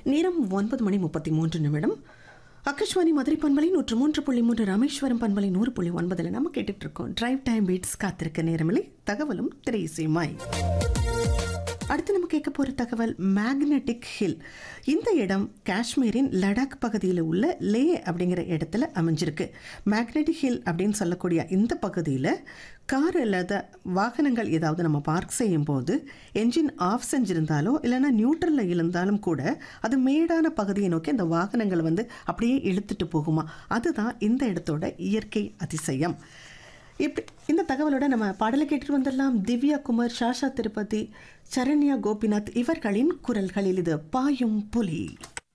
நேரம் ஒன்பது மணி முப்பத்தி மூன்று நிமிடம் ஆகாஷ்வாணி மதுரை பண்பலை நூற்று மூன்று புள்ளி மூன்று ராமேஸ்வரம் பண்பலை நூறு புள்ளி ஒன்பதில் நம்ம கேட்டுட்டு இருக்கோம் டிரைவ் டைம் பீட்ஸ் காத்திருக்க நேரமில்லை தகவலும் திரைசீமாய் அடுத்து நம்ம கேட்க போகிற தகவல் மேக்னெட்டிக் ஹில் இந்த இடம் காஷ்மீரின் லடாக் பகுதியில் உள்ள லே அப்படிங்கிற இடத்துல அமைஞ்சிருக்கு மேக்னெட்டிக் ஹில் அப்படின்னு சொல்லக்கூடிய இந்த பகுதியில் கார் அல்லது வாகனங்கள் ஏதாவது நம்ம பார்க் செய்யும் போது என்ஜின் ஆஃப் செஞ்சிருந்தாலோ இல்லைன்னா நியூட்ரலில் இருந்தாலும் கூட அது மேடான பகுதியை நோக்கி அந்த வாகனங்கள் வந்து அப்படியே இழுத்துட்டு போகுமா அதுதான் இந்த இடத்தோட இயற்கை அதிசயம் இப்படி இந்த தகவலோட நம்ம பாடலை கேட்டுட்டு வந்துடலாம் திவ்யா குமார் ஷாஷா திருப்பதி சரண்யா கோபிநாத் இவர்களின் குரல்களில் இது பாயும் புலி